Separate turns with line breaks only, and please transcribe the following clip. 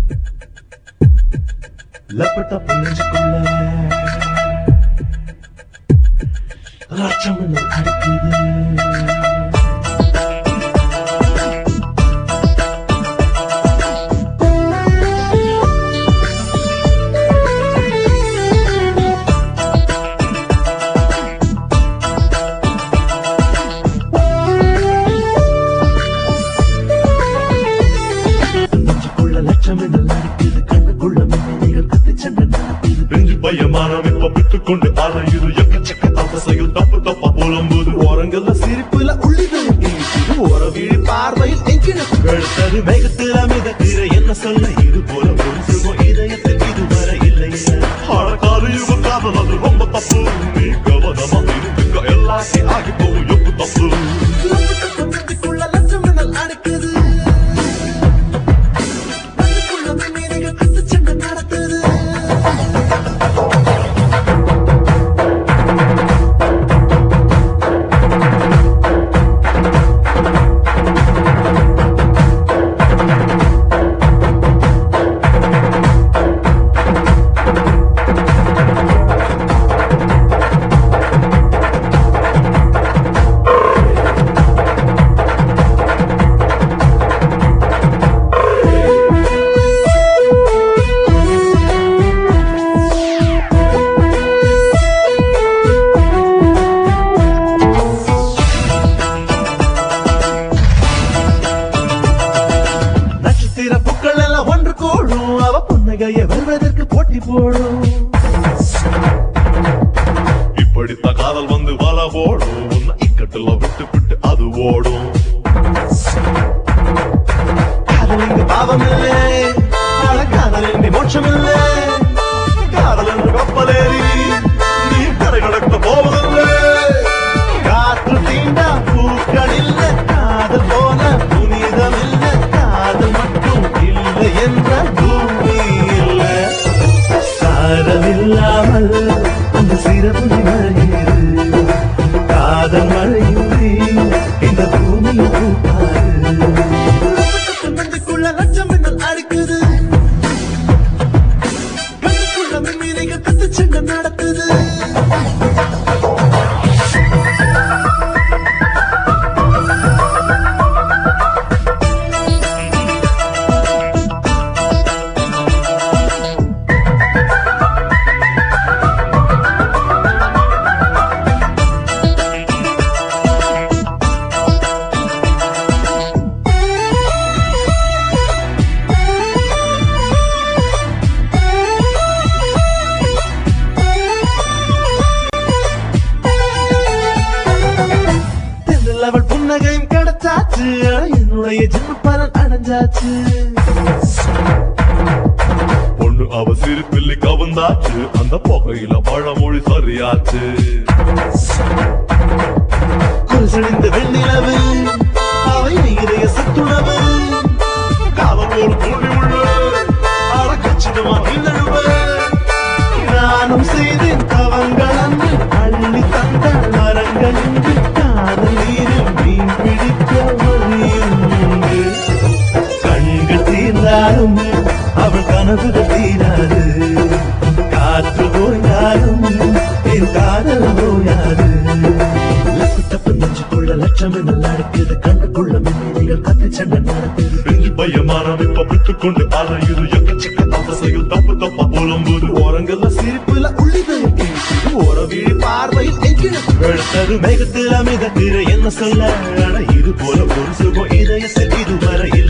லப்பட்ட புரிஞ்சுக்குள்ள ராட்சம் அடிக்குது நெஞ்சுக்குள்ள லட்சம் என்ன நடக்குது கண்ணுக்குள்ள மின்னிகள் கத்து சண்டை நடக்குது
நெஞ்சு பையமானம் இப்ப விட்டுக்கொண்டு அலையுது எக்கச்சக்க தவசையில் தப்பு தப்பா புலம்புது
ஓரங்கள்ல சிரிப்புல உள்ளிகள் ஓர வீழி பார்வையில் எங்கிடும் கழுத்தது மேகத்துல மிதக்கிற என்ன சொல்ல இது போல ஒரு சுகம் இதயத்தில் இதுவரை இல்லை
ஆழக்கால யுக காதல் அது ரொம்ப தப்பு நீ கவனமா இருந்துக்க எல்லாத்தையும் ஆகி போகும் எப்பு தப்பு
நெஞ்சுக்குள்ள லட்சம் என்ன நடக்குது கண்ணுக்குள்ள மின்னிகள் கத்து சண்டை நடக்குது நட்சத்திர பூக்கள் எல்லாம் ஒன்று கூடும் அவ புன்னகைய வருவதற்கு போட்டி போடும்
இப்படித்த காதல் வந்து வல போடும் உன்னை இக்கட்டுல விட்டு விட்டு அது ஓடும்
காதல் இங்கு பாவம் இல்லை ஆனா காதல் இன்றி மோட்சம் இல்லை
காதல் என்று கப்பலேறி நீ கரை கடக்க போவதில்லை
காற்று தீண்டா பூக்கள் இல்ல காதல் போல புனிதம் இல்ல காதல் மட்டும் இல்லை என்ற பூமி இல்ல காதல் இல்லாமல் அந்த சிறப்பு மழையேறு காதல் மழையின்றி இந்த பூமி பூப்பாரு நெஞ்சுக்குள்ள லட்சம் மின்னல் அடிக்குது கண்ணுக்குள்ள மின்மீனைகள் கத்து சண்டை நடக்குது தென்றல் அவள் புன்னகையும் கிடைச்சாச்சு என்னுடைய ஜென்ம பலன் அடைஞ்சாச்சு
பொண்ணு அவ சிரிப்பில்லி கவுந்தாச்சு அந்த புகையில பழமொழி சரியாச்சு
குருசெழிந்த வெண்ணிலவு அவை இதய சத்துணவு
காதலோடு தூண்டி உள்ள
ஆட கச்சிதமா நின்றுவ நானும் செய்தேன் தவங்கள் அன்று அள்ளி தந்த மரங்கள் இன்று காதல் நீரில் மீன் பிடிக்க வழியும் உண்டு. கண்கள் தீர்ந்தாலும் அவள் கனவுகள் தீராது காற்று ஓய்ந்தாலும் என் காதல் ஓயாது லப்பு தப்பு நெஞ்சுக்குள்ள லட்சம் என்ன நடக்குது கண்ணுக்குள்ள மின்னிகள் கத்து சண்டை நடக்குது
நெஞ்சு பையமானம் இப்ப விட்டுக்கொண்டு அலையுது எக்கச்சக்க தவசையில் தப்பு தப்பா புலம்புது
ஓரங்கள்ல சிரிப்புல உள்ளிதயம் கேட்குது ஓர வீழி பார்வையில் எங்கிடும் வெளுத்தது மேகத்துல மிதக்கிற என்ன சொல்ல அட இது போல ஒரு சுகம் இதயத்தில் இதுவரை இல்லை